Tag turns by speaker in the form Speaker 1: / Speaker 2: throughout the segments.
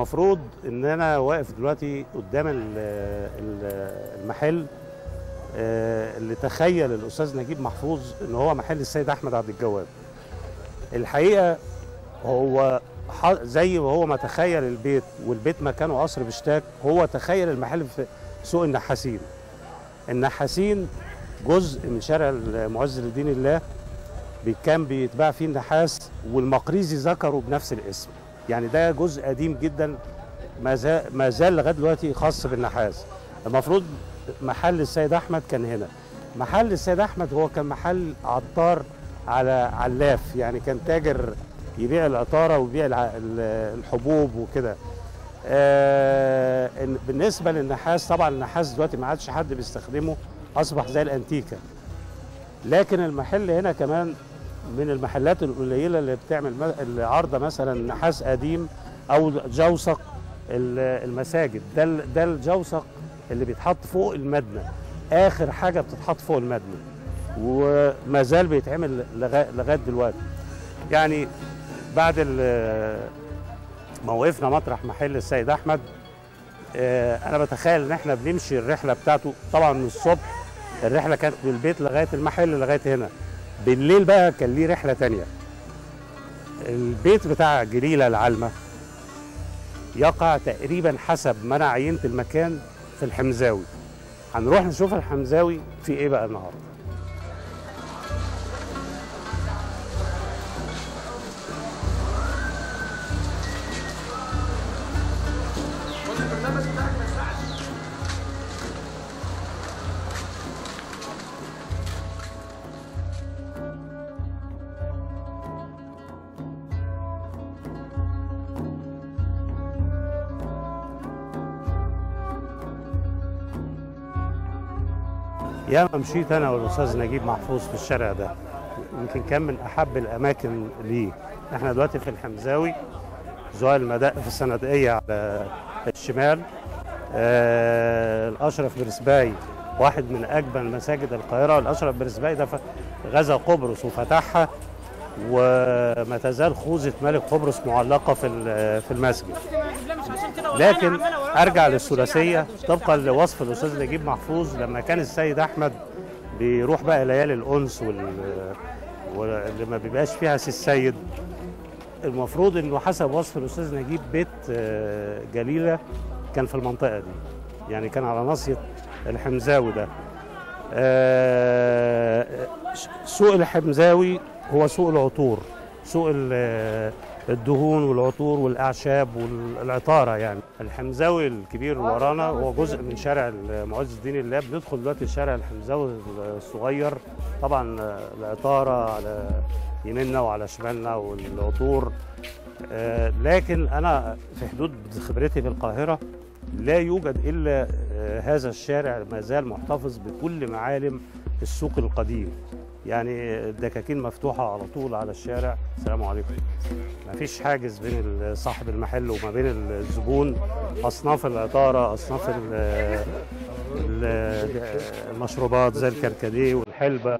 Speaker 1: المفروض ان انا واقف دلوقتي قدام ال- ال- المحل آه، اللي تخيل الاستاذ نجيب محفوظ ان هو محل السيد احمد عبد الجواد الحقيقه هو ح- زي ما هو ما تخيل البيت والبيت مكانه قصر بشتاك هو تخيل المحل في سوق النحاسين النحاسين جزء من شارع معز لدين الله بي- كان بيتباع فيه النحاس والمقريزي ذكره بنفس الاسم يعني ده جزء قديم جدا ما زال ما زال لغايه دلوقتي خاص بالنحاس المفروض محل السيد احمد كان هنا محل السيد احمد هو كان محل عطار على علاف يعني كان تاجر يبيع العطاره ويبيع الع- ال- الحبوب وكده آه إن- بالنسبه للنحاس طبعا النحاس دلوقتي ما عادش حد بيستخدمه اصبح زي الانتيكه لكن المحل هنا كمان من المحلات القليله اللي بتعمل م- العارضه مثلا نحاس قديم او جوسق ال- المساجد ده ال- ده الجوسق اللي بيتحط فوق المبنى اخر حاجه بتتحط فوق المبنى وما زال بيتعمل لغا- لغايه دلوقتي يعني بعد ال- ما وقفنا مطرح محل السيد احمد آه، انا بتخيل ان احنا بنمشي الرحله بتاعته طبعا من الصبح الرحله كانت من البيت لغايه المحل لغايه هنا بالليل بقى كان ليه رحله تانية البيت بتاع جليله العلمه يقع تقريبا حسب ما انا عينت المكان في الحمزاوي هنروح نشوف الحمزاوي في ايه بقى النهارده ياما مشيت انا والاستاذ نجيب محفوظ في الشارع ده يمكن كان من احب الاماكن ليه احنا دلوقتي في الحمزاوي زوال المدق في الصناديقيه على الشمال آه الاشرف برسباي واحد من اجمل مساجد القاهره الاشرف برسباي ده ف- غزا قبرص وفتحها وما تزال خوذه ملك قبرص معلقه في ال- في المسجد لكن ارجع للثلاثيه طبقا لوصف الاستاذ نجيب محفوظ لما كان السيد احمد بيروح بقى ليالي الانس وال واللي ما بيبقاش فيها سي السيد المفروض انه حسب وصف الاستاذ نجيب بيت آه، جليله كان في المنطقه دي يعني كان على ناصيه الحمزاوي ده آه، سوق الحمزاوي هو سوق العطور سوق ال- الدهون والعطور والاعشاب والعطاره يعني الحمزاوي الكبير اللي ورانا هو جزء من شارع معز الدين الله بندخل دلوقتي شارع الحمزاوي الصغير طبعا العطاره على يميننا وعلى شمالنا والعطور آه، لكن انا في حدود خبرتي في القاهره لا يوجد الا آه، هذا الشارع ما زال محتفظ بكل معالم السوق القديم يعني الدكاكين مفتوحه على طول على الشارع السلام عليكم ما فيش حاجز بين صاحب المحل وما بين الزبون اصناف العطاره اصناف ال- ال- المشروبات زي الكركديه والحلبه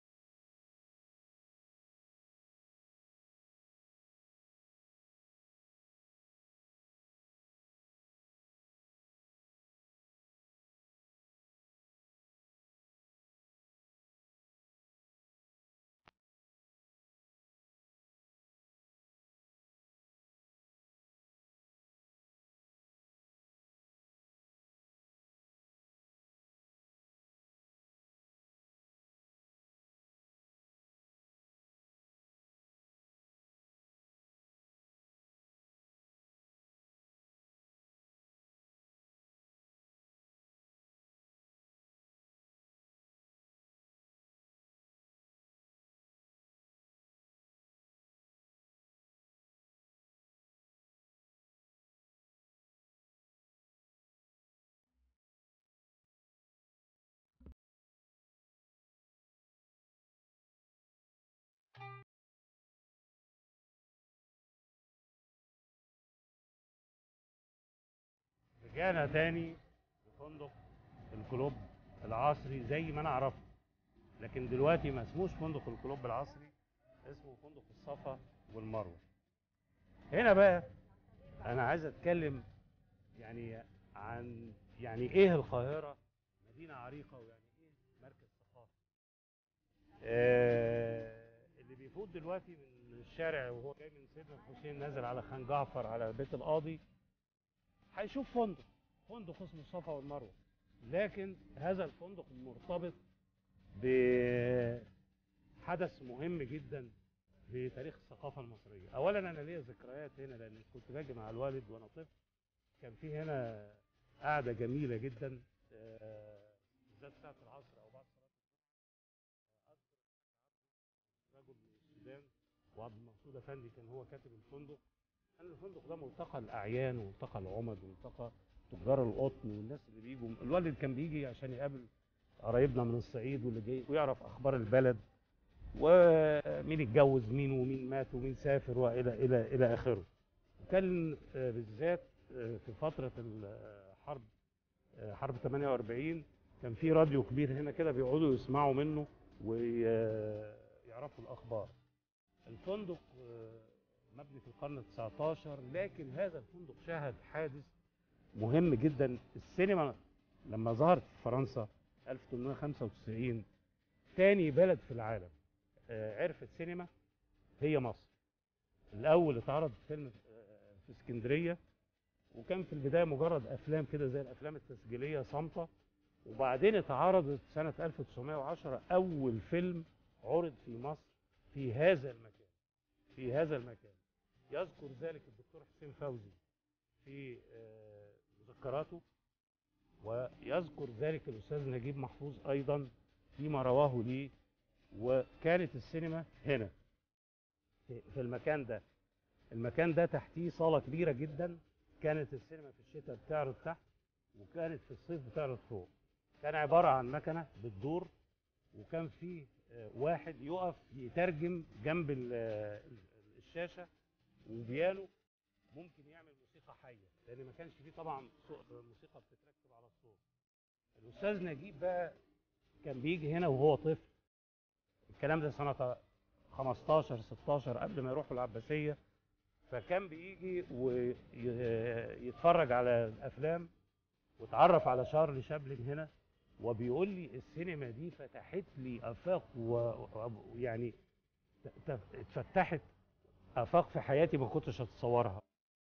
Speaker 1: رجعنا تاني لفندق الكلوب العصري زي ما انا عرفت لكن دلوقتي ما اسموش فندق الكلوب العصري اسمه فندق الصفا والمروه هنا بقى انا عايز اتكلم يعني عن يعني ايه القاهره مدينه عريقه ويعني ايه مركز ثقافي آه اللي بيفوت دلوقتي من الشارع وهو جاي من سيدنا الحسين نازل على خان جعفر على بيت القاضي هيشوف فندق فندق اسمه الصفا والمروه لكن هذا الفندق مرتبط بحدث مهم جدا في تاريخ الثقافة المصرية أولا أنا ليا ذكريات هنا لأن كنت باجي مع الوالد وأنا طفل كان في هنا قعدة جميلة جدا آه، بالذات ساعة العصر أو بعد صلاة الظهر. أذكر رجل من السودان وعبد المقصود أفندي كان هو كاتب الفندق كان الفندق ده ملتقى الأعيان وملتقى العمد وملتقى تجار القطن والناس اللي بيجوا الوالد كان بيجي عشان يقابل قرايبنا من الصعيد واللي جاي ويعرف أخبار البلد ومين اتجوز مين ومين مات ومين سافر والى الى الى اخره. كان آه، بالذات آه، في فتره الحرب آه، حرب 48 كان في راديو كبير هنا كده بيقعدوا يسمعوا منه ويعرفوا الاخبار. الفندق آه، مبني في القرن 19 لكن هذا الفندق شهد حادث مهم جدا السينما لما ظهرت في فرنسا 1895 تاني بلد في العالم آه، عرفت سينما هي مصر الاول اتعرض فيلم آه، في اسكندريه وكان في البدايه مجرد افلام كده زي الافلام التسجيليه صامته وبعدين اتعرضت سنه 1910 اول فيلم عرض في مصر في هذا المكان في هذا المكان يذكر ذلك الدكتور حسين فوزي في آه، مذكراته ويذكر ذلك الاستاذ نجيب محفوظ ايضا فيما رواه لي وكانت السينما هنا في في المكان ده المكان ده تحتيه صالة كبيرة جدا كانت السينما في الشتاء بتعرض تحت وكانت في الصيف بتعرض فوق كان عبارة عن مكنة بتدور وكان فيه آه، واحد يقف يترجم جنب ال- آه، الشاشة وبيانو ممكن يعمل موسيقى حية لأن ما كانش فيه طبعا صو- موسيقى بتتركب على الصوت الأستاذ نجيب بقى كان بيجي هنا وهو طفل الكلام ده سنة 15 16 قبل ما يروحوا العباسية فكان بيجي ويتفرج على الأفلام واتعرف على شارلي شابلن هنا وبيقول لي السينما دي فتحت لي آفاق و- ويعني ت- ت- اتفتحت آفاق في حياتي ما كنتش أتصورها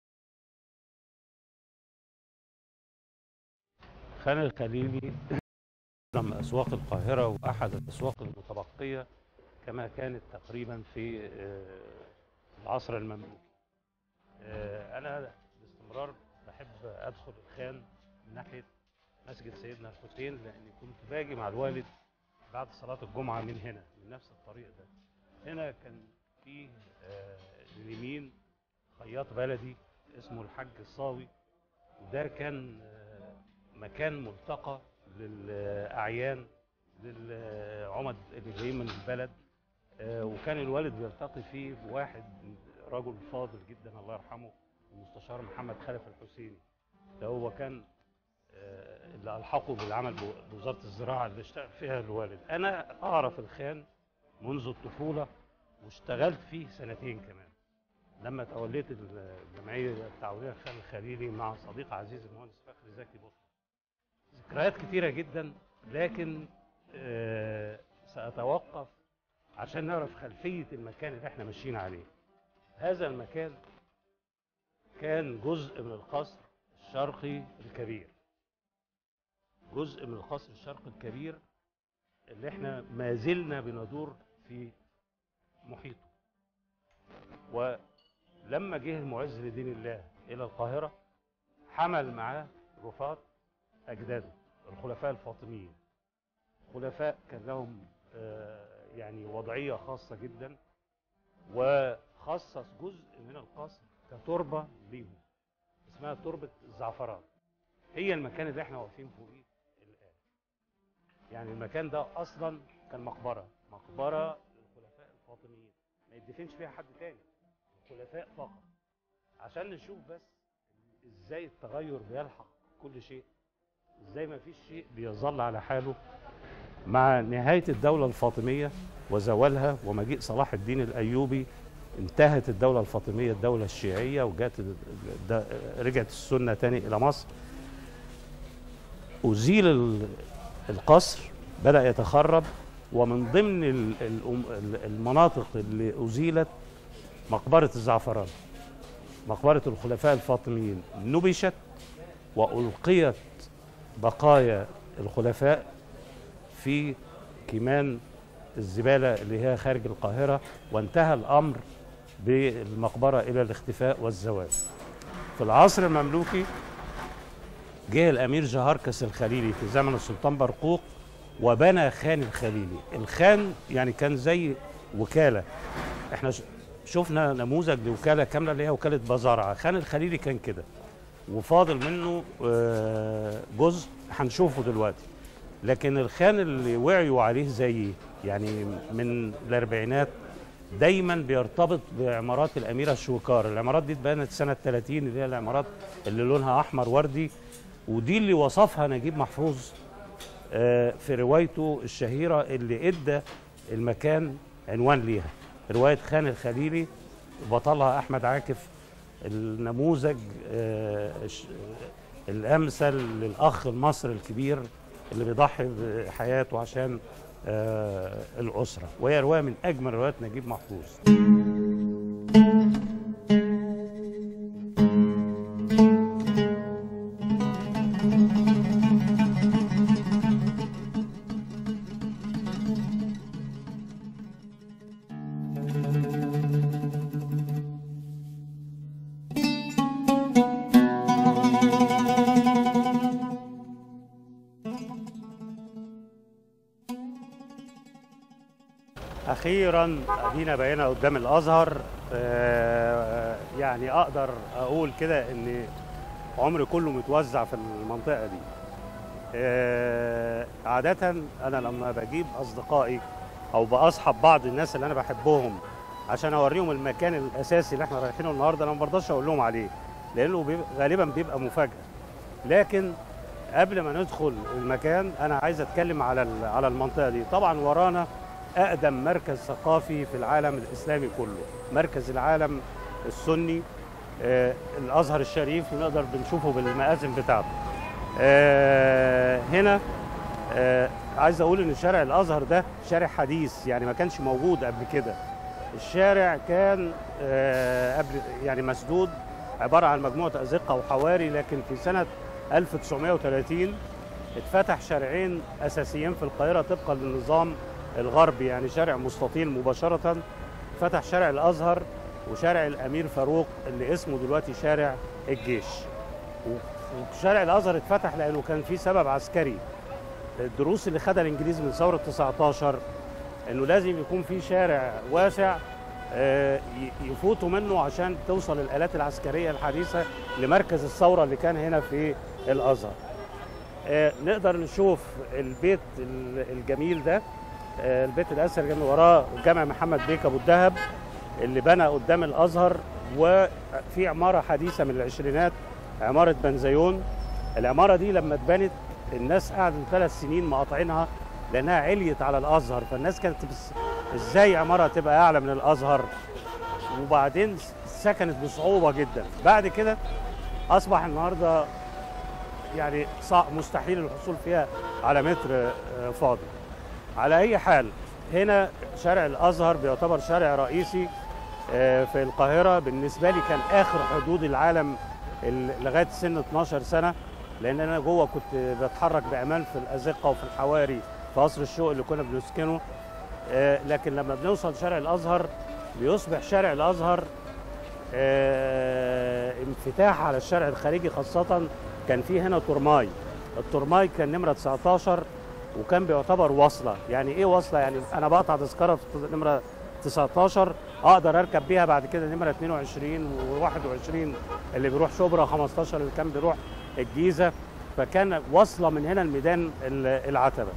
Speaker 1: خان الخليلي من أسواق القاهرة وأحد الأسواق المتبقية كما كانت تقريبا في آه، العصر المملوكي آه، أنا باستمرار بحب أدخل الخان من ناحية مسجد سيدنا الحسين لأني كنت باجي مع الوالد بعد صلاة الجمعة من هنا من نفس الطريق ده هنا كان في آه، اليمين خياط بلدي اسمه الحاج الصاوي وده كان آه، مكان ملتقى للأعيان للعمد اللي جايين من البلد آه، وكان الوالد بيلتقي فيه بواحد رجل فاضل جدا الله يرحمه المستشار محمد خلف الحسيني ده هو كان آه، اللي ألحقه بالعمل بو- بوزارة الزراعة اللي اشتغل فيها الوالد أنا أعرف الخان منذ الطفولة واشتغلت فيه سنتين كمان لما توليت الجمعية التعاونية الخان الخليلي مع صديق عزيز المهندس فخري زكي بطل ذكريات كتيرة جدا لكن آه، سأتوقف عشان نعرف خلفية المكان اللي احنا ماشيين عليه هذا المكان كان جزء من القصر الشرقي الكبير جزء من القصر الشرقي الكبير اللي احنا ما زلنا بندور في محيطه ولما جه المعز لدين الله الى القاهره حمل معاه رفات اجداده الخلفاء الفاطميين خلفاء كان لهم آه، يعني وضعيه خاصه جدا وخصص جزء من القصر كتربه ليهم اسمها تربه الزعفران هي المكان اللي احنا واقفين فوقيه الان يعني المكان ده اصلا كان مقبره مقبره للخلفاء الفاطميين ما يدفنش فيها حد تاني الخلفاء فقط عشان نشوف بس ازاي التغير بيلحق كل شيء ازاي ما فيش شيء بيظل على حاله مع نهاية الدولة الفاطمية وزوالها ومجيء صلاح الدين الأيوبي انتهت الدولة الفاطمية الدولة الشيعية وجات ال- الد- رجعت السنة تاني إلى مصر أزيل ال- القصر بدأ يتخرب ومن ضمن ال- الأم- ال- المناطق اللي أزيلت مقبرة الزعفران مقبرة الخلفاء الفاطميين نبشت وألقيت بقايا الخلفاء في كمان الزبالة اللي هي خارج القاهرة وانتهى الأمر بالمقبرة إلى الاختفاء والزوال في العصر المملوكي جه الأمير جهاركس الخليلي في زمن السلطان برقوق وبنى خان الخليلي الخان يعني كان زي وكالة احنا ش- شفنا نموذج لوكالة كاملة اللي هي وكالة بزارعة خان الخليلي كان كده وفاضل منه آه، جزء هنشوفه دلوقتي لكن الخان اللي وعيوا عليه زيي يعني من الاربعينات دايما بيرتبط بعمارات الاميره الشويكار العمارات دي اتبنت سنه 30 اللي هي العمارات اللي لونها احمر وردي ودي اللي وصفها نجيب محفوظ آه، في روايته الشهيره اللي ادى المكان عنوان ليها روايه خان الخليلي بطلها احمد عاكف النموذج آه، الش- الامثل للاخ المصري الكبير اللي بيضحي بحياته عشان آه، الاسره وهي روايه من اجمل روايات نجيب محفوظ اخيرا ادينا بقينا قدام الازهر آه، يعني اقدر اقول كده ان عمري كله متوزع في المنطقه دي آه، عاده انا لما بجيب اصدقائي او باصحب بعض الناس اللي انا بحبهم عشان اوريهم المكان الاساسي اللي احنا رايحينه النهارده انا ما برضاش اقول لهم عليه لانه بيبقى غالبا بيبقى مفاجاه لكن قبل ما ندخل المكان انا عايز اتكلم على ال- على المنطقه دي طبعا ورانا اقدم مركز ثقافي في العالم الاسلامي كله مركز العالم السني آه الازهر الشريف ونقدر بنشوفه بالمآذن بتاعته آه هنا آه عايز اقول ان شارع الازهر ده شارع حديث يعني ما كانش موجود قبل كده الشارع كان آه قبل يعني مسدود عباره عن مجموعه ازقه وحواري لكن في سنه 1930 اتفتح شارعين اساسيين في القاهره طبقا للنظام الغربي يعني شارع مستطيل مباشره فتح شارع الازهر وشارع الامير فاروق اللي اسمه دلوقتي شارع الجيش وشارع الازهر اتفتح لانه كان في سبب عسكري الدروس اللي خدها الانجليز من ثوره 19 انه لازم يكون في شارع واسع آه، ي- يفوتوا منه عشان توصل الالات العسكريه الحديثه لمركز الثوره اللي كان هنا في الازهر آه، نقدر نشوف البيت ال- الجميل ده آه، البيت الاسر جنب وراه جامع محمد بيك ابو الدهب اللي بنى قدام الازهر وفي عماره حديثه من العشرينات عماره بنزيون العماره دي لما اتبنت الناس قعدوا ثلاث سنين مقاطعينها لانها عليت على الازهر فالناس كانت بس ازاي عماره تبقى اعلى من الازهر وبعدين سكنت بصعوبه جدا بعد كده اصبح النهارده يعني صعب مستحيل الحصول فيها على متر آه، فاضي على اي حال هنا شارع الازهر بيعتبر شارع رئيسي آه، في القاهره بالنسبه لي كان اخر حدود العالم ال- لغايه سن 12 سنه لان انا جوه كنت بتحرك بامان في الازقه وفي الحواري في قصر الشوق اللي كنا بنسكنه آه، لكن لما بنوصل شارع الازهر بيصبح شارع الازهر آه، انفتاح على الشارع الخارجي خاصه كان في هنا ترماي الترماي كان نمره 19 وكان بيعتبر وصله يعني ايه وصله يعني انا بقطع تذكره في نمره 19 اقدر اركب بيها بعد كده نمره 22 و21 اللي بيروح شبرا 15 اللي كان بيروح الجيزه فكان واصله من هنا الميدان ال- العتبه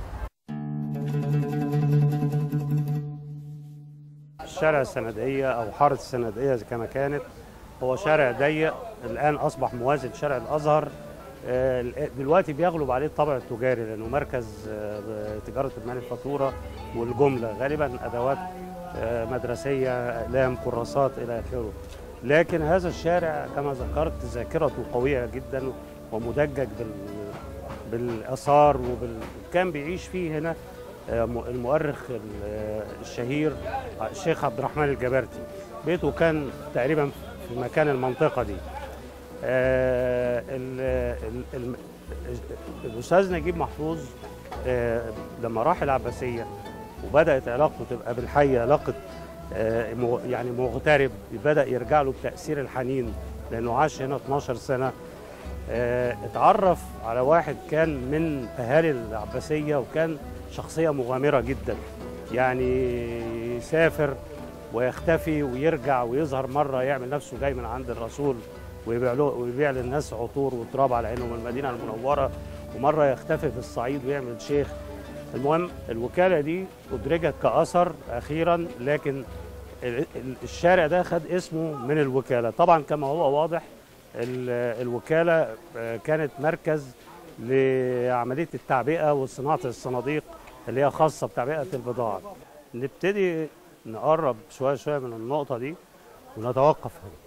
Speaker 1: شارع السندقية أو حارة السندقية كما كانت هو شارع ضيق الآن أصبح موازي لشارع الأزهر آه، دلوقتي بيغلب عليه الطابع التجاري لأنه مركز آه، تجارة المال الفاتورة والجملة غالبا أدوات آه، مدرسيه اقلام كراسات الى اخره لكن هذا الشارع كما ذكرت ذاكرته قويه جدا ومدجج بال بالاثار وبال كان بيعيش فيه هنا آه، م- المؤرخ ال- آه، الشهير الشيخ عبد الرحمن الجبرتي بيته كان تقريبا في مكان المنطقه دي آه، ال- ال- الم- الاستاذ نجيب محفوظ آه، لما راح العباسيه وبدات علاقته تبقى بالحي علاقه آه، مغ- يعني مغترب بدا يرجع له بتاثير الحنين لانه عاش هنا 12 سنه آه، اتعرف على واحد كان من اهالي العباسيه وكان شخصيه مغامره جدا يعني يسافر ويختفي ويرجع ويظهر مره يعمل نفسه جاي من عند الرسول ويبيع له ويبيع للناس عطور وتراب على عينهم المدينه المنوره ومره يختفي في الصعيد ويعمل شيخ المهم الوكاله دي ادرجت كاثر اخيرا لكن ال- ال- الشارع ده خد اسمه من الوكاله طبعا كما هو واضح ال- الوكاله آه، كانت مركز لعمليه التعبئه وصناعه الصناديق اللي هي خاصه بتعبئه البضاعه نبتدي نقرب شويه شويه من النقطه دي ونتوقف هنا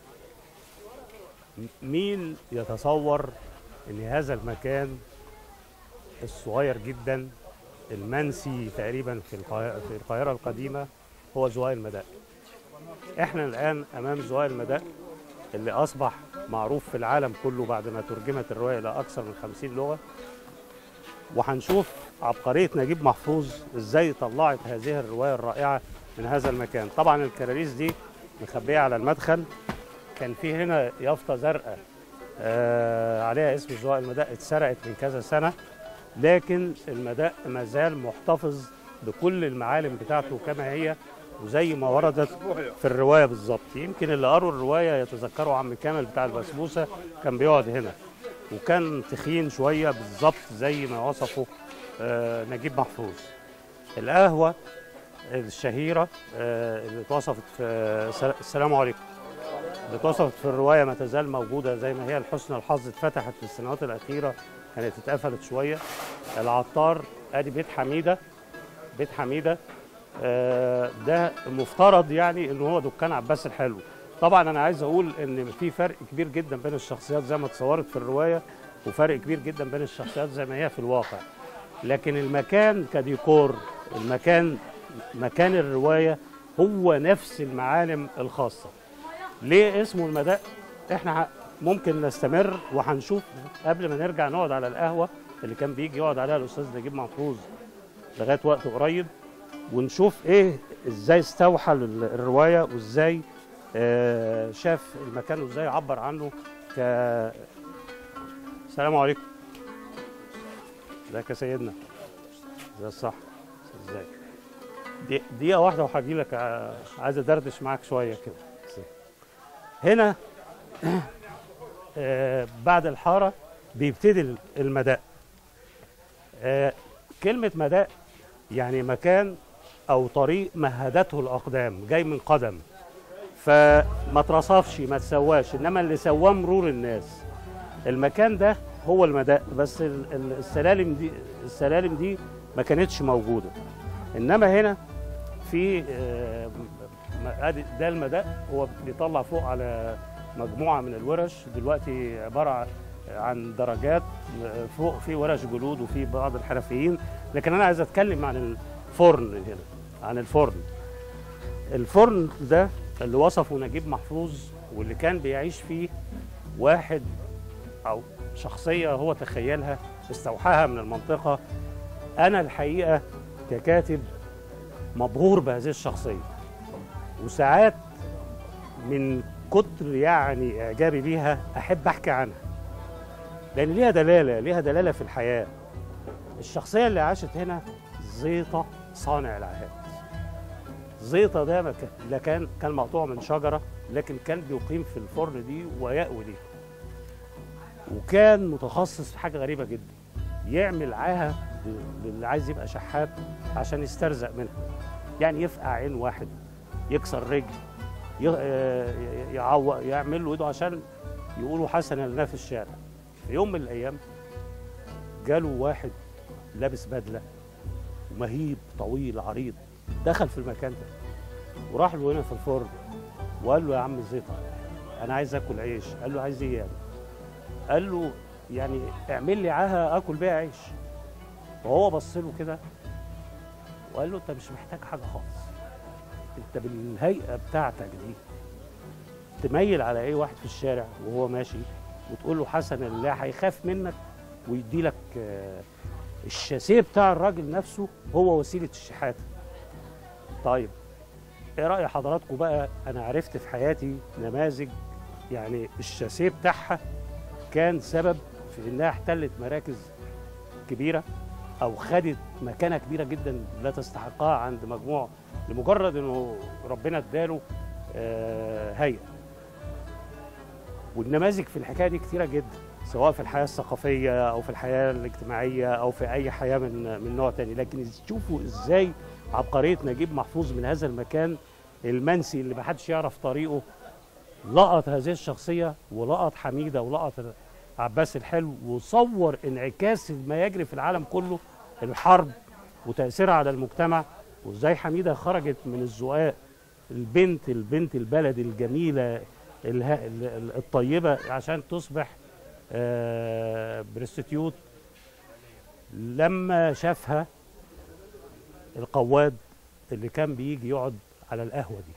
Speaker 1: م- مين يتصور ان هذا المكان الصغير جدا المنسي تقريبا في القاهره في القاهره القديمه هو زوايا المداء احنا الان امام زوايا المداء اللي اصبح معروف في العالم كله بعد ما ترجمت الروايه الى اكثر من 50 لغه وهنشوف عبقريه نجيب محفوظ ازاي طلعت هذه الروايه الرائعه من هذا المكان طبعا الكراريس دي مخبيه على المدخل كان في هنا يافطه زرقاء آه عليها اسم زوايا المداء اتسرقت من كذا سنه لكن المداء ما زال محتفظ بكل المعالم بتاعته كما هي وزي ما وردت في الروايه بالظبط يمكن اللي قروا الروايه يتذكروا عم كامل بتاع البسبوسه كان بيقعد هنا وكان تخين شويه بالظبط زي ما وصفه آه، نجيب محفوظ القهوه الشهيره آه، اللي اتوصفت في سل- السلام عليكم اللي اتوصفت في الروايه ما تزال موجوده زي ما هي لحسن الحظ اتفتحت في السنوات الاخيره كانت اتقفلت شويه العطار ادي بيت حميده بيت حميده آه، ده المفترض يعني ان هو دكان عباس الحلو طبعا انا عايز اقول ان في فرق كبير جدا بين الشخصيات زي ما اتصورت في الروايه وفرق كبير جدا بين الشخصيات زي ما هي في الواقع لكن المكان كديكور المكان مكان الروايه هو نفس المعالم الخاصه ليه اسمه المداء احنا ه- ممكن نستمر وهنشوف قبل ما نرجع نقعد على القهوه اللي كان بيجي يقعد عليها الاستاذ نجيب محفوظ لغايه وقت قريب ونشوف ايه ازاي استوحى ال- الروايه وازاي آه، شاف المكان وازاي عبر عنه ك السلام عليكم ازيك يا سيدنا زي الصح ازيك دي- دقيقة واحدة وهجي لك ع- عايز ادردش معاك شوية كده هنا آه، بعد الحارة بيبتدي المداء آه، كلمة مداء يعني مكان أو طريق مهدته الأقدام جاي من قدم فما اترصفش ما تسواش إنما اللي سواه مرور الناس المكان ده هو المداء بس ال- ال- السلالم دي السلالم دي ما كانتش موجودة إنما هنا في آه، م- ادي ده المداء هو بيطلع فوق على مجموعه من الورش دلوقتي عباره عن- عن درجات آه، فوق في ورش جلود وفي بعض الحرفيين لكن انا عايز اتكلم عن الفرن هنا عن الفرن الفرن ده اللي وصفه نجيب محفوظ واللي كان بيعيش فيه واحد او شخصيه هو تخيلها استوحاها من المنطقه انا الحقيقه ككاتب مبهور بهذه الشخصيه وساعات من كتر يعني اعجابي بيها احب احكي عنها لان ليها دلاله ليها دلاله في الحياه الشخصيه اللي عاشت هنا زيطه صانع العهاد زيطه ده ما كان- لا كان كان مقطوع من شجره لكن كان بيقيم في الفرن دي ويأوي ليها وكان متخصص في حاجه غريبه جدا يعمل عاهه للي عايز يبقى شحات عشان يسترزق منها يعني يفقع عين واحد يكسر رجل ي- آه، يعوق يعمل له ايده عشان يقولوا حسنا لنا في الشارع في يوم من الايام جاله واحد لابس بدله ومهيب طويل عريض دخل في المكان ده وراح له هنا في الفرن وقال له يا عم زيطه انا عايز اكل عيش قال له عايز ايه يعني قال له يعني اعمل لي عاهه اكل بيها عيش وهو بص له كده وقال له انت مش محتاج حاجه خالص انت بالهيئه بتاعتك دي تميل على اي واحد في الشارع وهو ماشي وتقول له حسن الله هيخاف منك ويدي لك آه، الشاسيه بتاع الراجل نفسه هو وسيله الشحاته طيب ايه راي حضراتكم بقى انا عرفت في حياتي نماذج يعني الشاسيه بتاعها كان سبب في انها احتلت مراكز كبيره او خدت مكانه كبيره جدا لا تستحقها عند مجموع لمجرد انه ربنا اداله آه، هيئه والنماذج في الحكايه دي كتيره جدا سواء في الحياه الثقافيه او في الحياه الاجتماعيه او في اي حياه من من نوع تاني لكن تشوفوا ازاي عبقريه نجيب محفوظ من هذا المكان المنسي اللي محدش يعرف طريقه لقط هذه الشخصيه ولقط حميده ولقط عباس الحلو وصور انعكاس ما يجري في العالم كله الحرب وتاثيرها على المجتمع وازاي حميده خرجت من الزقاق البنت البنت البلد الجميله اله- ال- ال- الطيبه عشان تصبح آه، برستيوت لما شافها القواد اللي كان بيجي يقعد على القهوه دي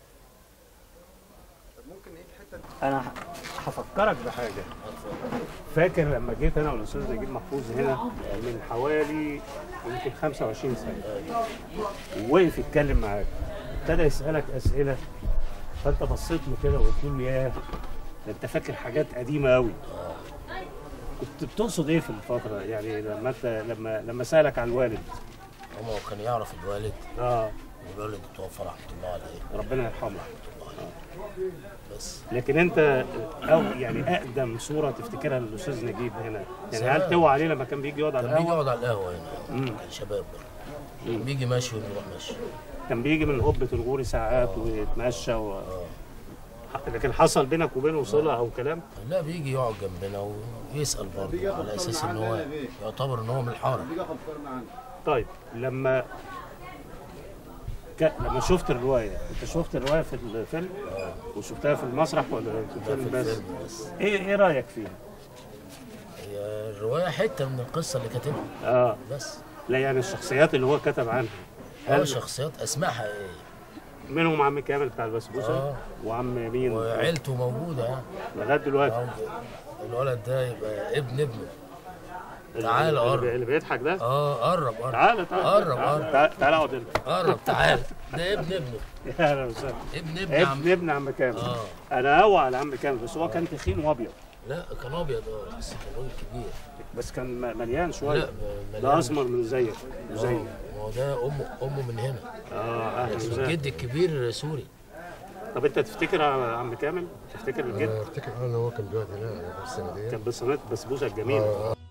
Speaker 1: انا ه- هفكرك بحاجه فاكر لما جيت انا والاستاذ نجيب محفوظ هنا من حوالي يمكن 25 سنه ووقف يتكلم معاك ابتدى يسالك اسئله فانت بصيت له كده وقلت له ياه ده انت فاكر حاجات قديمه قوي كنت بتقصد ايه في الفتره يعني لما انت لما لما سالك عن الوالد
Speaker 2: هو كان يعرف الوالد
Speaker 1: اه
Speaker 2: والوالد توفى رحمه الله عليه
Speaker 1: ربنا يرحمه
Speaker 2: بس
Speaker 1: لكن انت او يعني اقدم صوره تفتكرها للاستاذ نجيب هنا يعني هل
Speaker 2: زمان.
Speaker 1: توعى عليه لما كان بيجي يقعد على
Speaker 2: كان بيجي
Speaker 1: القهوه
Speaker 2: يقعد على القهوه هنا
Speaker 1: مم.
Speaker 2: كان شباب برضه بيجي ماشي ونروح ماشي
Speaker 1: كان بيجي من قبه الغوري ساعات ويتمشى و... لكن حصل بينك وبينه صله او كلام
Speaker 2: لا بيجي يقعد جنبنا ويسال برضه على اساس ان هو يعتبر ان هو من الحاره
Speaker 1: طيب لما ك... لما شفت الروايه انت شفت الروايه في الفيلم وشفتها في المسرح ولا في
Speaker 2: ده
Speaker 1: الفيلم
Speaker 2: في
Speaker 1: بس
Speaker 2: الفيلم بس
Speaker 1: ايه ايه رايك فيها
Speaker 2: هي الروايه حته من القصه اللي كاتبها
Speaker 1: اه
Speaker 2: بس
Speaker 1: لا يعني الشخصيات اللي هو كتب عنها
Speaker 2: اه
Speaker 1: هل
Speaker 2: شخصيات اسماء حقيقيه
Speaker 1: منهم عم كامل بتاع البسبوسه
Speaker 2: آه.
Speaker 1: وعم مين
Speaker 2: وعيلته موجوده يعني
Speaker 1: لغايه دلوقتي
Speaker 2: آه، الولد ده يبقى ابن ابنه
Speaker 1: اللي-
Speaker 2: تعال
Speaker 1: اللي-
Speaker 2: قرب.
Speaker 1: اللي بيضحك ده
Speaker 2: اه قرب قرب
Speaker 1: تعالى تعالى
Speaker 2: قرب
Speaker 1: تعالى
Speaker 2: قرب
Speaker 1: تعالى تعالى اقعد انت
Speaker 2: قرب تعال ده ابن ابنه
Speaker 1: يا اهلا وسهلا
Speaker 2: ابن ابن عم
Speaker 1: ابن ابن عم كامل
Speaker 2: اه
Speaker 1: انا هوى على عم كامل بس هو كان تخين وابيض
Speaker 2: لا كان ابيض اه بس كان راجل كبير
Speaker 1: بس كان م- مليان شويه
Speaker 2: لا مليان.
Speaker 1: ده اسمر من زيك
Speaker 2: آه،
Speaker 1: زي
Speaker 2: ما هو ده امه امه من هنا
Speaker 1: اه اهلا
Speaker 2: بس
Speaker 1: وسهلا
Speaker 2: الجد الكبير سوري
Speaker 1: طب انت تفتكر يا عم كامل تفتكر الجد
Speaker 3: افتكر انا هو كان بيقعد هنا على السنه دي
Speaker 1: كان بصينيه بسبوسه الجميله
Speaker 3: آه،